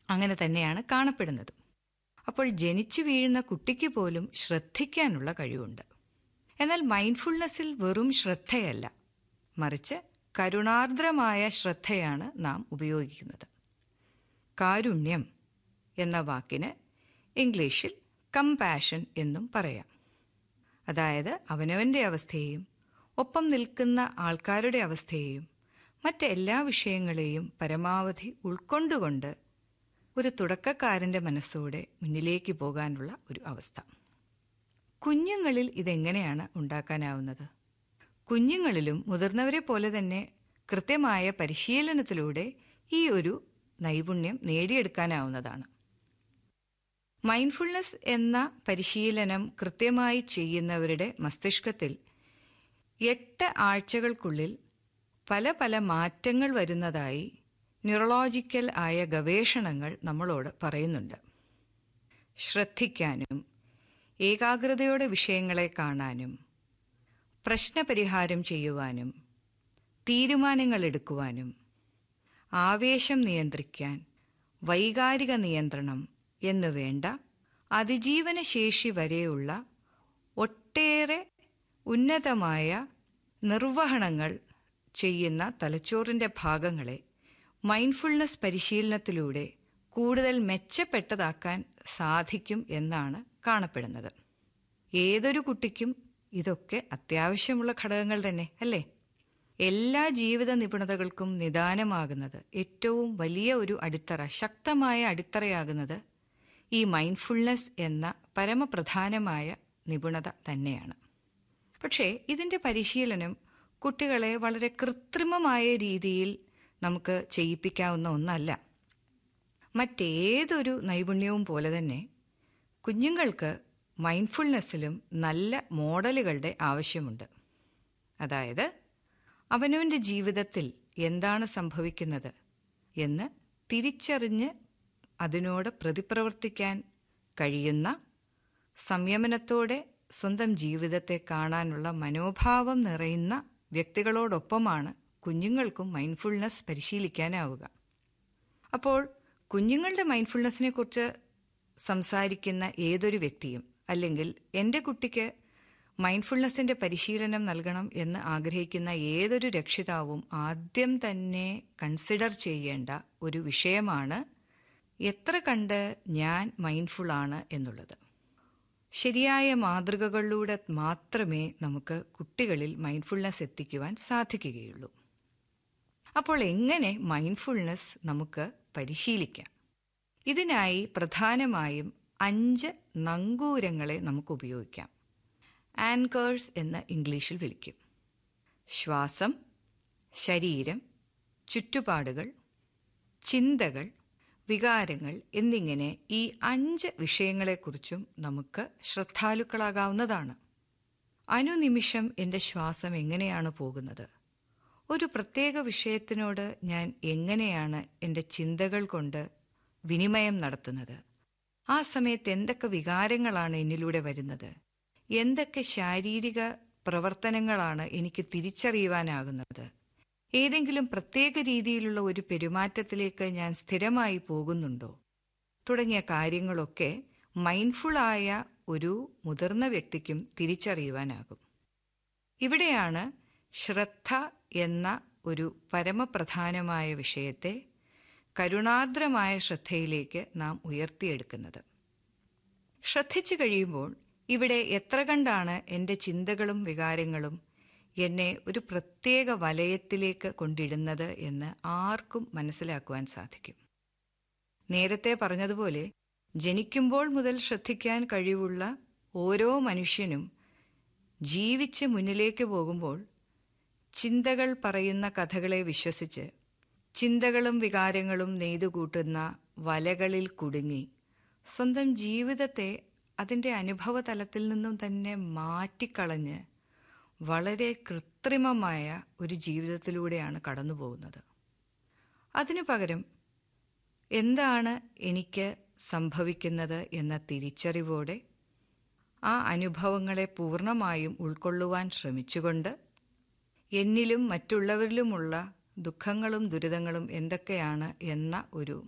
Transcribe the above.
അങ്ങനെ തന്നെയാണ് കാണപ്പെടുന്നത് അപ്പോൾ ജനിച്ചു വീഴുന്ന കുട്ടിക്ക് പോലും ശ്രദ്ധിക്കാനുള്ള കഴിവുണ്ട് എന്നാൽ മൈൻഡ്ഫുൾനെസ്സിൽ വെറും ശ്രദ്ധയല്ല മറിച്ച് കരുണാർദ്രമായ ശ്രദ്ധയാണ് നാം ഉപയോഗിക്കുന്നത് കാരുണ്യം എന്ന വാക്കിന് ഇംഗ്ലീഷിൽ കമ്പാഷൻ എന്നും പറയാം അതായത് അവനവൻ്റെ അവസ്ഥയെയും ഒപ്പം നിൽക്കുന്ന ആൾക്കാരുടെ അവസ്ഥയെയും മറ്റെല്ലാ വിഷയങ്ങളെയും പരമാവധി ഉൾക്കൊണ്ടുകൊണ്ട് ഒരു തുടക്കക്കാരൻ്റെ മനസ്സോടെ മുന്നിലേക്ക് പോകാനുള്ള ഒരു അവസ്ഥ കുഞ്ഞുങ്ങളിൽ ഇതെങ്ങനെയാണ് ഉണ്ടാക്കാനാവുന്നത് കുഞ്ഞുങ്ങളിലും മുതിർന്നവരെ പോലെ തന്നെ കൃത്യമായ പരിശീലനത്തിലൂടെ ഈ ഒരു നൈപുണ്യം നേടിയെടുക്കാനാവുന്നതാണ് മൈൻഡ്ഫുൾനെസ് എന്ന പരിശീലനം കൃത്യമായി ചെയ്യുന്നവരുടെ മസ്തിഷ്കത്തിൽ എട്ട് ആഴ്ചകൾക്കുള്ളിൽ പല പല മാറ്റങ്ങൾ വരുന്നതായി ന്യൂറോളജിക്കൽ ആയ ഗവേഷണങ്ങൾ നമ്മളോട് പറയുന്നുണ്ട് ശ്രദ്ധിക്കാനും ഏകാഗ്രതയോടെ വിഷയങ്ങളെ കാണാനും പ്രശ്നപരിഹാരം ചെയ്യുവാനും തീരുമാനങ്ങൾ എടുക്കുവാനും ആവേശം നിയന്ത്രിക്കാൻ വൈകാരിക നിയന്ത്രണം എന്നുവേണ്ട അതിജീവന ശേഷി വരെയുള്ള ഒട്ടേറെ ഉന്നതമായ നിർവഹണങ്ങൾ ചെയ്യുന്ന തലച്ചോറിൻ്റെ ഭാഗങ്ങളെ മൈൻഡ്ഫുൾനെസ് പരിശീലനത്തിലൂടെ കൂടുതൽ മെച്ചപ്പെട്ടതാക്കാൻ സാധിക്കും എന്നാണ് കാണപ്പെടുന്നത് ഏതൊരു കുട്ടിക്കും ഇതൊക്കെ അത്യാവശ്യമുള്ള ഘടകങ്ങൾ തന്നെ അല്ലേ എല്ലാ ജീവിത നിപുണതകൾക്കും നിദാനമാകുന്നത് ഏറ്റവും വലിയ ഒരു അടിത്തറ ശക്തമായ അടിത്തറയാകുന്നത് ഈ മൈൻഡ്ഫുൾനെസ് എന്ന പരമപ്രധാനമായ നിപുണത തന്നെയാണ് പക്ഷേ ഇതിൻ്റെ പരിശീലനം കുട്ടികളെ വളരെ കൃത്രിമമായ രീതിയിൽ നമുക്ക് ചെയ്യിപ്പിക്കാവുന്ന ഒന്നല്ല മറ്റേതൊരു നൈപുണ്യവും പോലെ തന്നെ കുഞ്ഞുങ്ങൾക്ക് മൈൻഡ്ഫുൾനെസ്സിലും നല്ല മോഡലുകളുടെ ആവശ്യമുണ്ട് അതായത് അവനവൻ്റെ ജീവിതത്തിൽ എന്താണ് സംഭവിക്കുന്നത് എന്ന് തിരിച്ചറിഞ്ഞ് അതിനോട് പ്രതിപ്രവർത്തിക്കാൻ കഴിയുന്ന സംയമനത്തോടെ സ്വന്തം ജീവിതത്തെ കാണാനുള്ള മനോഭാവം നിറയുന്ന വ്യക്തികളോടൊപ്പമാണ് കുഞ്ഞുങ്ങൾക്കും മൈൻഡ്ഫുൾനെസ് പരിശീലിക്കാനാവുക അപ്പോൾ കുഞ്ഞുങ്ങളുടെ മൈൻഡ്ഫുൾനെസ്സിനെ കുറിച്ച് സംസാരിക്കുന്ന ഏതൊരു വ്യക്തിയും അല്ലെങ്കിൽ എൻ്റെ കുട്ടിക്ക് മൈൻഡ്ഫുൾനെസ്സിൻ്റെ പരിശീലനം നൽകണം എന്ന് ആഗ്രഹിക്കുന്ന ഏതൊരു രക്ഷിതാവും ആദ്യം തന്നെ കൺസിഡർ ചെയ്യേണ്ട ഒരു വിഷയമാണ് എത്ര കണ്ട് ഞാൻ മൈൻഡ്ഫുള്ളാണ് എന്നുള്ളത് ശരിയായ മാതൃകകളിലൂടെ മാത്രമേ നമുക്ക് കുട്ടികളിൽ മൈൻഡ്ഫുൾനെസ് എത്തിക്കുവാൻ സാധിക്കുകയുള്ളൂ അപ്പോൾ എങ്ങനെ മൈൻഡ്ഫുൾനെസ് നമുക്ക് പരിശീലിക്കാം ഇതിനായി പ്രധാനമായും അഞ്ച് നങ്കൂരങ്ങളെ നമുക്ക് ഉപയോഗിക്കാം ആൻകേഴ്സ് എന്ന് ഇംഗ്ലീഷിൽ വിളിക്കും ശ്വാസം ശരീരം ചുറ്റുപാടുകൾ ചിന്തകൾ വികാരങ്ങൾ എന്നിങ്ങനെ ഈ അഞ്ച് വിഷയങ്ങളെക്കുറിച്ചും നമുക്ക് ശ്രദ്ധാലുക്കളാകാവുന്നതാണ് അനുനിമിഷം എൻ്റെ ശ്വാസം എങ്ങനെയാണ് പോകുന്നത് ഒരു പ്രത്യേക വിഷയത്തിനോട് ഞാൻ എങ്ങനെയാണ് എൻ്റെ ചിന്തകൾ കൊണ്ട് വിനിമയം നടത്തുന്നത് ആ സമയത്ത് എന്തൊക്കെ വികാരങ്ങളാണ് എന്നിലൂടെ വരുന്നത് എന്തൊക്കെ ശാരീരിക പ്രവർത്തനങ്ങളാണ് എനിക്ക് തിരിച്ചറിയുവാനാകുന്നത് ഏതെങ്കിലും പ്രത്യേക രീതിയിലുള്ള ഒരു പെരുമാറ്റത്തിലേക്ക് ഞാൻ സ്ഥിരമായി പോകുന്നുണ്ടോ തുടങ്ങിയ കാര്യങ്ങളൊക്കെ മൈൻഡ്ഫുള്ളായ ഒരു മുതിർന്ന വ്യക്തിക്കും തിരിച്ചറിയുവാനാകും ഇവിടെയാണ് ശ്രദ്ധ എന്ന ഒരു പരമപ്രധാനമായ വിഷയത്തെ കരുണാർദ്രമായ ശ്രദ്ധയിലേക്ക് നാം ഉയർത്തിയെടുക്കുന്നത് ശ്രദ്ധിച്ചു കഴിയുമ്പോൾ ഇവിടെ എത്ര കണ്ടാണ് എൻ്റെ ചിന്തകളും വികാരങ്ങളും എന്നെ ഒരു പ്രത്യേക വലയത്തിലേക്ക് കൊണ്ടിടുന്നത് എന്ന് ആർക്കും മനസ്സിലാക്കുവാൻ സാധിക്കും നേരത്തെ പറഞ്ഞതുപോലെ ജനിക്കുമ്പോൾ മുതൽ ശ്രദ്ധിക്കാൻ കഴിവുള്ള ഓരോ മനുഷ്യനും ജീവിച്ച് മുന്നിലേക്ക് പോകുമ്പോൾ ചിന്തകൾ പറയുന്ന കഥകളെ വിശ്വസിച്ച് ചിന്തകളും വികാരങ്ങളും നെയ്തുകൂട്ടുന്ന വലകളിൽ കുടുങ്ങി സ്വന്തം ജീവിതത്തെ അതിൻ്റെ അനുഭവ തലത്തിൽ നിന്നും തന്നെ മാറ്റിക്കളഞ്ഞ് വളരെ കൃത്രിമമായ ഒരു ജീവിതത്തിലൂടെയാണ് കടന്നു പോകുന്നത് അതിനു പകരം എന്താണ് എനിക്ക് സംഭവിക്കുന്നത് എന്ന തിരിച്ചറിവോടെ ആ അനുഭവങ്ങളെ പൂർണ്ണമായും ഉൾക്കൊള്ളുവാൻ ശ്രമിച്ചുകൊണ്ട് എന്നിലും മറ്റുള്ളവരിലുമുള്ള ദുഃഖങ്ങളും ദുരിതങ്ങളും എന്തൊക്കെയാണ് എന്ന ഒരു